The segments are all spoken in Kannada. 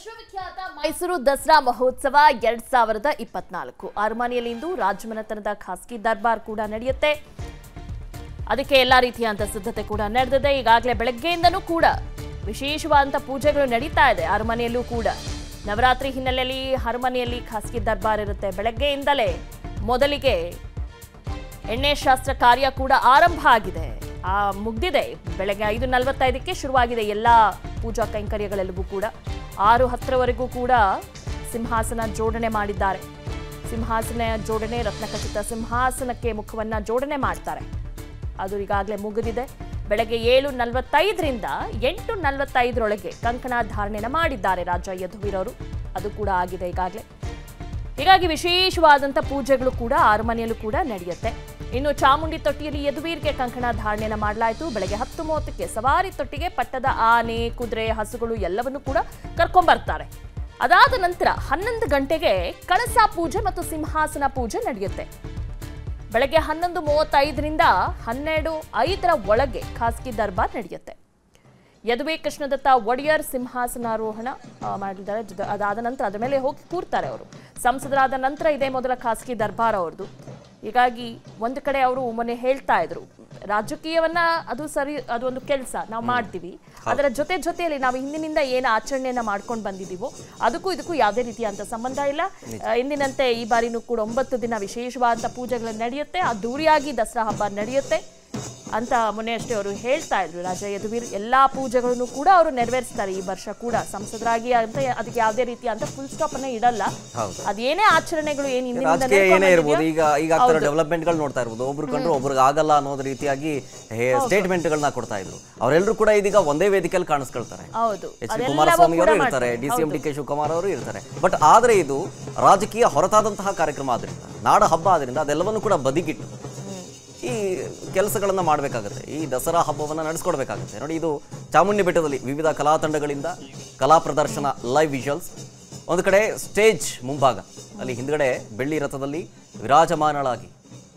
ವಿಶ್ವವಿಖ್ಯಾತ ಮೈಸೂರು ದಸರಾ ಮಹೋತ್ಸವ ಎರಡ್ ಸಾವಿರದ ಇಪ್ಪತ್ನಾಲ್ಕು ಅರಮನೆಯಲ್ಲಿ ಇಂದು ರಾಜಮನೆತನದ ಖಾಸಗಿ ದರ್ಬಾರ್ ಕೂಡ ನಡೆಯುತ್ತೆ ಅದಕ್ಕೆ ಎಲ್ಲಾ ರೀತಿಯಾದಂಥ ಸಿದ್ಧತೆ ಕೂಡ ನಡೆದಿದೆ ಈಗಾಗಲೇ ಬೆಳಗ್ಗೆಯಿಂದನೂ ಕೂಡ ವಿಶೇಷವಾದಂಥ ಪೂಜೆಗಳು ನಡೀತಾ ಇದೆ ಅರಮನೆಯಲ್ಲೂ ಕೂಡ ನವರಾತ್ರಿ ಹಿನ್ನೆಲೆಯಲ್ಲಿ ಅರಮನೆಯಲ್ಲಿ ಖಾಸಗಿ ದರ್ಬಾರ್ ಇರುತ್ತೆ ಬೆಳಗ್ಗೆಯಿಂದಲೇ ಮೊದಲಿಗೆ ಎಣ್ಣೆ ಶಾಸ್ತ್ರ ಕಾರ್ಯ ಕೂಡ ಆರಂಭ ಆಗಿದೆ ಆ ಮುಗ್ದಿದೆ ಬೆಳಗ್ಗೆ ಐದು ನಲವತ್ತೈದಕ್ಕೆ ಶುರುವಾಗಿದೆ ಎಲ್ಲ ಪೂಜಾ ಕೈಂಕರ್ಯಗಳೆಲ್ಲವೂ ಕೂಡ ಆರು ಹತ್ತರವರೆಗೂ ಕೂಡ ಸಿಂಹಾಸನ ಜೋಡಣೆ ಮಾಡಿದ್ದಾರೆ ಸಿಂಹಾಸನ ಜೋಡಣೆ ರತ್ನಖಚಿತ ಸಿಂಹಾಸನಕ್ಕೆ ಮುಖವನ್ನ ಜೋಡಣೆ ಮಾಡ್ತಾರೆ ಅದು ಈಗಾಗಲೇ ಮುಗಿದಿದೆ ಬೆಳಗ್ಗೆ ಏಳು ನಲವತ್ತೈದರಿಂದ ಎಂಟು ನಲವತ್ತೈದರೊಳಗೆ ಕಂಕಣ ಧಾರಣೆನ ಮಾಡಿದ್ದಾರೆ ರಾಜ ಯದುವೀರವರು ಅದು ಕೂಡ ಆಗಿದೆ ಈಗಾಗಲೇ ಹೀಗಾಗಿ ವಿಶೇಷವಾದಂಥ ಪೂಜೆಗಳು ಕೂಡ ಅರಮನೆಯಲ್ಲೂ ಕೂಡ ನಡೆಯುತ್ತೆ ಇನ್ನು ಚಾಮುಂಡಿ ತೊಟ್ಟಿಯಲ್ಲಿ ಯದುವೀರ್ಗೆ ಕಂಕಣ ಧಾರಣೆನ ಮಾಡಲಾಯಿತು ಬೆಳಗ್ಗೆ ಹತ್ತು ಮೂವತ್ತಕ್ಕೆ ಸವಾರಿ ತೊಟ್ಟಿಗೆ ಪಟ್ಟದ ಆನೆ ಕುದುರೆ ಹಸುಗಳು ಎಲ್ಲವನ್ನು ಕೂಡ ಕರ್ಕೊಂಡ್ಬರ್ತಾರೆ ಅದಾದ ನಂತರ ಹನ್ನೊಂದು ಗಂಟೆಗೆ ಕಳಸ ಪೂಜೆ ಮತ್ತು ಸಿಂಹಾಸನ ಪೂಜೆ ನಡೆಯುತ್ತೆ ಬೆಳಗ್ಗೆ ಹನ್ನೊಂದು ಮೂವತ್ತೈದರಿಂದ ಹನ್ನೆರಡು ಐದರ ಒಳಗೆ ಖಾಸಗಿ ದರ್ಬಾರ್ ನಡೆಯುತ್ತೆ ಯದುವೆ ಕೃಷ್ಣದತ್ತ ಒಡೆಯರ್ ಸಿಂಹಾಸನಾರೋಹಣ ಆ, ಮಾಡಿದ್ದಾರೆ ಜೊತೆ- ಅದಾದ ನಂತರ ಅದರ ಮೇಲೆ ಹೋಗಿ ಕೂರ್ತಾರೆ ಅವರು ಸಂಸದರಾದ ನಂತರ ಇದೇ ಮೊದಲ ಖಾಸಗಿ ದರ್ಬಾರ್ ಅವ್ರದ್ದು ಹೀಗಾಗಿ ಒಂದು ಕಡೆ ಅವರು ಮೊನ್ನೆ ಹೇಳ್ತಾ ಇದ್ರು ರಾಜಕೀಯವನ್ನ ಅದು ಸರಿ ಅದೊಂದು ಕೆಲಸ ನಾವು ಮಾಡ್ತೀವಿ ಅದರ ಜೊತೆ ಜೊತೆಯಲ್ಲಿ ನಾವು ಹಿಂದಿನಿಂದ ಏನು ಆಚರಣೆಯನ್ನ ಮಾಡ್ಕೊಂಡು ಬಂದಿದ್ದೀವೋ ಅದಕ್ಕೂ ಇದಕ್ಕೂ ಯಾವುದೇ ರೀತಿಯಾದಂಥ ಸಂಬಂಧ ಇಲ್ಲ ಆ, ಎಂದಿನಂತೆ ಈ ಬಾರಿನೂ ಕೂಡ ಒಂಬತ್ತು ದಿನ ವಿಶೇಷವಾದಂಥ ಪೂಜೆಗಳು ನಡೆಯುತ್ತೆ ಅದ್ದೂರಿಯಾಗಿ ದಸರಾ ಹಬ್ಬ ನಡೆಯುತ್ತೆ ಅಂತ ಮೊನ್ನೆ ಅಷ್ಟೇ ಅವರು ಹೇಳ್ತಾ ಇದ್ರು ರಾಜ ಯದುವೀರ್ ಎಲ್ಲಾ ಪೂಜೆಗಳನ್ನು ಕೂಡ ಅವರು ನೆರವೇರಿಸ್ತಾರೆ ಈ ವರ್ಷ ಕೂಡ ಸಂಸದರಾಗಿ ಅಂತ ಅದಕ್ಕೆ ಯಾವುದೇ ರೀತಿಯ ಅಂತ ಫುಲ್ ಸ್ಟಾಪ್ ಅನ್ನ ಇಡಲ್ಲ ಹೌದು. ಅದೇನೇ ಆಚರಣೆಗಳು ಏನು ಹಿಂದಿನಿಂದ ರಾಜಕೀಯ ಏನೇ ನಡ್ಕೊಂಡ್ ಇರ್ಬೋದು ಬಂದಿದ್ಯೋ, ಈಗ ಈಗ ಆಗ್ತಿರೋ ಡೆವಲಪ್ಮೆಂಟ್ ಗಳು ನೋಡ್ತಾ ಇರ್ಬೋದು ಒಬ್ರು ಕಂಡ್ರು ಒಬ್ರಿಗೆ ಆಗಲ್ಲ ಅನ್ನೋದ್ ರೀತಿಯಾಗಿ ಸ್ಟೇಟ್ಮೆಂಟ್ ಗಳನ್ನ ಕೊಡ್ತಾ ಇದ್ರು ಅವರೆಲ್ಲರೂ ಕೂಡ ಇದೀಗ ಒಂದೇ ವೇದಿಕೆಯಲ್ಲಿ ಕಾಣಿಸ್ಕೊಳ್ತಾರೆ ಹೌದು ಎಚ್ ಡಿ ಅದೆಲ್ಲವೂ ಕುಮಾರಸ್ವಾಮಿ ಕೂಡ ಅವರು ಇರ್ತಾರೆ ಮಾಡ್ತಾರೆ. D C M D K Shivakumar ಅವರು ಇರ್ತಾರೆ ಬಟ್ ಆದ್ರೆ ಇದು ರಾಜಕೀಯ ಹೊರತಾದಂತಹ ಕಾರ್ಯಕ್ರಮ ಆದ್ರಿಂದ ನಾಡ ಹಬ್ಬ ಆದ್ರಿಂದ ಅದೆಲ್ಲವನ್ನು ಕೂಡ ಬದಿಗಿಟ್ಟು ಈ ಕೆಲಸಗಳನ್ನ ಮಾಡಬೇಕಾಗುತ್ತೆ ಈ ದಸರಾ ಹಬ್ಬವನ್ನ ನಡೆಸ್ಕೊಡ್ಬೇಕಾಗುತ್ತೆ ನೋಡಿ ಇದು ಚಾಮುಂಡಿ ಬೆಟ್ಟದಲ್ಲಿ ವಿವಿಧ ಕಲಾ ತಂಡಗಳಿಂದ ಕಲಾ ಪ್ರದರ್ಶನ ಲೈವ್ ವಿಜುವಲ್ಸ್ ಒಂದು ಕಡೆ ಸ್ಟೇಜ್ ಮುಂಭಾಗ ಅಲ್ಲಿ ಹಿಂದ್ಗಡೆ ಬೆಳ್ಳಿ ರಥದಲ್ಲಿ ವಿರಾಜಮಾನಳಾಗಿ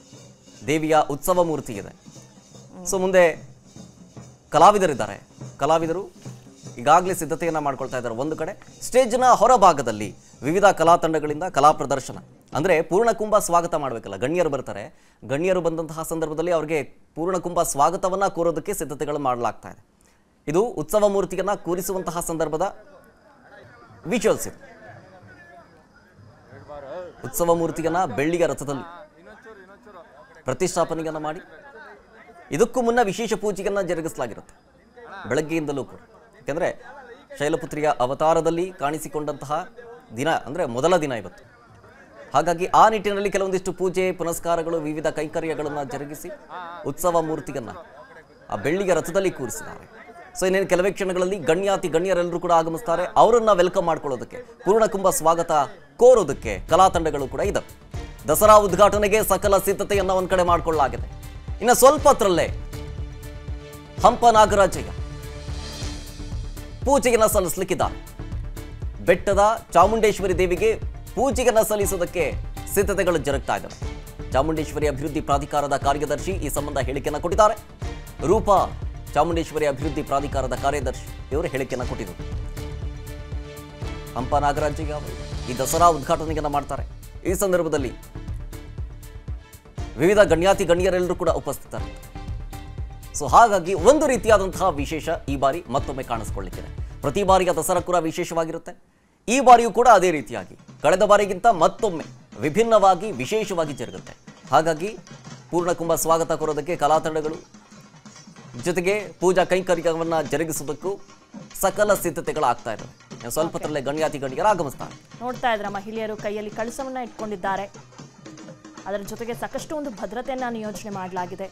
ದೇವಿಯ ಉತ್ಸವ ಮೂರ್ತಿ ಇದೆ ಸೊ ಮುಂದೆ ಕಲಾವಿದರಿದ್ದಾರೆ ಕಲಾವಿದರು ಈಗಾಗಲೇ ಸಿದ್ಧತೆಯನ್ನ ಮಾಡ್ಕೊಳ್ತಾ ಇದ್ದಾರೆ ಒಂದು ಕಡೆ ಸ್ಟೇಜ್ನ ಹೊರಭಾಗದಲ್ಲಿ ವಿವಿಧ ಕಲಾ ತಂಡಗಳಿಂದ ಕಲಾ ಪ್ರದರ್ಶನ ಅಂದ್ರೆ ಪೂರ್ಣಕುಂಭ ಸ್ವಾಗತ ಮಾಡಬೇಕಲ್ಲ ಗಣ್ಯರು ಬರ್ತಾರೆ ಗಣ್ಯರು ಬಂದಂತಹ ಸಂದರ್ಭದಲ್ಲಿ ಅವರಿಗೆ ಪೂರ್ಣಕುಂಭ ಸ್ವಾಗತವನ್ನ ಕೋರೋದಕ್ಕೆ ಸಿದ್ಧತೆಗಳು ಮಾಡಲಾಗ್ತಾ ಇದೆ ಇದು ಉತ್ಸವ ಮೂರ್ತಿಯನ್ನ ಕೂರಿಸುವಂತಹ ಸಂದರ್ಭದ ವಿಜುವಲ್ಸ್ ಇದು ಉತ್ಸವ ಮೂರ್ತಿಯನ್ನ ಬೆಳ್ಳಿಯ ರಥದಲ್ಲಿ ಪ್ರತಿಷ್ಠಾಪನೆಯನ್ನ ಮಾಡಿ ಇದಕ್ಕೂ ಮುನ್ನ ವಿಶೇಷ ಪೂಜೆಯನ್ನ ಜರುಗಿಸಲಾಗಿರುತ್ತೆ ಬೆಳಗ್ಗೆಯಿಂದಲೂ ಕೂಡ ಯಾಕೆಂದ್ರೆ ಶೈಲಪುತ್ರಿಯ ಅವತಾರದಲ್ಲಿ ಕಾಣಿಸಿಕೊಂಡಂತಹ ದಿನ ಅಂದ್ರೆ ಮೊದಲ ದಿನ ಇವತ್ತು ಹಾಗಾಗಿ ಆ ನಿಟ್ಟಿನಲ್ಲಿ ಕೆಲವೊಂದಿಷ್ಟು ಪೂಜೆ ಪುನಸ್ಕಾರಗಳು ವಿವಿಧ ಕೈಂಕರ್ಯಗಳನ್ನು ಜರುಗಿಸಿ ಉತ್ಸವ ಮೂರ್ತಿಯನ್ನ ಆ ಬೆಳ್ಳಿಯ ರಥದಲ್ಲಿ ಕೂರಿಸಿದ್ದಾರೆ ಸೊ ಇನ್ನೇನು ಕೆಲವೇ ಕ್ಷಣಗಳಲ್ಲಿ ಗಣ್ಯಾತಿ ಗಣ್ಯರೆಲ್ಲರೂ ಕೂಡ ಆಗಮಿಸ್ತಾರೆ ಅವರನ್ನ ವೆಲ್ಕಮ್ ಮಾಡ್ಕೊಳ್ಳೋದಕ್ಕೆ ಪೂರ್ಣಕುಂಭ ಸ್ವಾಗತ ಕೋರೋದಕ್ಕೆ ಕಲಾ ತಂಡಗಳು ಕೂಡ ಇದ್ದಾವೆ ದಸರಾ ಉದ್ಘಾಟನೆಗೆ ಸಕಲ ಸಿದ್ಧತೆಯನ್ನ ಒಂದ್ ಕಡೆ ಮಾಡಿಕೊಳ್ಳಲಾಗಿದೆ ಇನ್ನು ಸ್ವಲ್ಪ ಹೊತ್ತರಲ್ಲೇ ಹಂಪ ನಾಗರಾಜಯ್ಯ ಪೂಜೆಯನ್ನ ಸಲ್ಲಿಸಲಿಕ್ಕಿದ್ದಾರೆ ಬೆಟ್ಟದ ಚಾಮುಂಡೇಶ್ವರಿ ದೇವಿಗೆ ಪೂಜೆಯನ್ನ ಸಲ್ಲಿಸೋದಕ್ಕೆ ಸಿದ್ಧತೆಗಳು ಜರುಗ್ತಾ ಇದ್ದಾವೆ ಚಾಮುಂಡೇಶ್ವರಿ ಅಭಿವೃದ್ಧಿ ಪ್ರಾಧಿಕಾರದ ಕಾರ್ಯದರ್ಶಿ ಈ ಸಂಬಂಧ ಹೇಳಿಕೆಯನ್ನ ಕೊಟ್ಟಿದ್ದಾರೆ ರೂಪಾ ಚಾಮುಂಡೇಶ್ವರಿ ಅಭಿವೃದ್ಧಿ ಪ್ರಾಧಿಕಾರದ ಕಾರ್ಯದರ್ಶಿ ಇವರು ಹೇಳಿಕೆಯನ್ನ ಕೊಟ್ಟಿದ್ದರು ಹಂಪ ನಾಗರಾಜಯ್ಯ ಅವರು ಈ ದಸರಾ ಉದ್ಘಾಟನೆಯನ್ನ ಮಾಡ್ತಾರೆ ಈ ಸಂದರ್ಭದಲ್ಲಿ ವಿವಿಧ ಗಣ್ಯಾತಿ ಗಣ್ಯರೆಲ್ಲರೂ ಕೂಡ ಉಪಸ್ಥಿತರಿದ್ದಾರೆ ಸೊ ಹಾಗಾಗಿ ಒಂದು ರೀತಿಯಾದಂತಹ ವಿಶೇಷ ಈ ಬಾರಿ ಮತ್ತೊಮ್ಮೆ ಕಾಣಿಸ್ಕೊಳ್ಳಿಕ್ಕಿದೆ ಪ್ರತಿ ಬಾರಿಯ ದಸರಾ ಕೂಡ ವಿಶೇಷವಾಗಿರುತ್ತೆ ಈ ಬಾರಿಯೂ ಕೂಡ ಅದೇ ರೀತಿಯಾಗಿ ಕಳೆದ ಬಾರಿಗಿಂತ ಮತ್ತೊಮ್ಮೆ ವಿಭಿನ್ನವಾಗಿ ವಿಶೇಷವಾಗಿ ಜರುಗುತ್ತೆ ಹಾಗಾಗಿ ಪೂರ್ಣಕುಂಭ ಸ್ವಾಗತ ಕೋರೋದಕ್ಕೆ ಕಲಾ ತಂಡಗಳು ಜೊತೆಗೆ ಪೂಜಾ ಕೈಂಕರ್ಯವನ್ನ ಜರುಗಿಸುವುದಕ್ಕೂ ಸಕಲ ಸಿದ್ಧತೆಗಳಾಗ್ತಾ ಇದ್ದಾವೆ ಇನ್ನು ಸ್ವಲ್ಪ ಹೊತ್ತಲ್ಲೇ ಗಣ್ಯಾತಿ ಗಣ್ಯರು ಆಗಮಿಸ್ತಾರೆ ನೋಡ್ತಾ ಇದ್ರ ಮಹಿಳೆಯರು ಕೈಯಲ್ಲಿ ಕಳಸವನ್ನ ಇಟ್ಕೊಂಡಿದ್ದಾರೆ ಅದರ ಜೊತೆಗೆ ಸಾಕಷ್ಟು ಒಂದು ಭದ್ರತೆಯನ್ನ ನಿಯೋಜನೆ ಮಾಡಲಾಗಿದೆ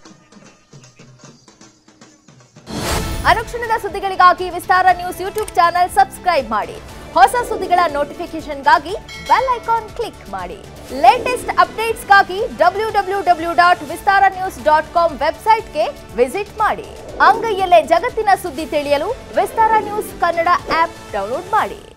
ಅನುಕ್ಷಣದ ಸುದ್ದಿಗಳಿಗಾಗಿ Vistara news YouTube channel subscribe ಮಾಡಿ ಹೊಸ ಸುದ್ದಿಗಳ ನೋಟಿಫಿಕೇಶನ್ಗಾಗಿ ಬೆಲ್ ಐಕಾನ್ ಕ್ಲಿಕ್ ಮಾಡಿ ಲೇಟೆಸ್ಟ್ ಅಪ್ಡೇಟ್ಸ್ಗಾಗಿ W W W dot Vistara news dot com ವೆಬ್ಸೈಟ್ಗೆ ವಿಸಿಟ್ ಮಾಡಿ ಅಂಗೈಯಲ್ಲೇ ಜಗತ್ತಿನ ಸುದ್ದಿ ತಿಳಿಯಲು Vistara news Kannada app download ಮಾಡಿ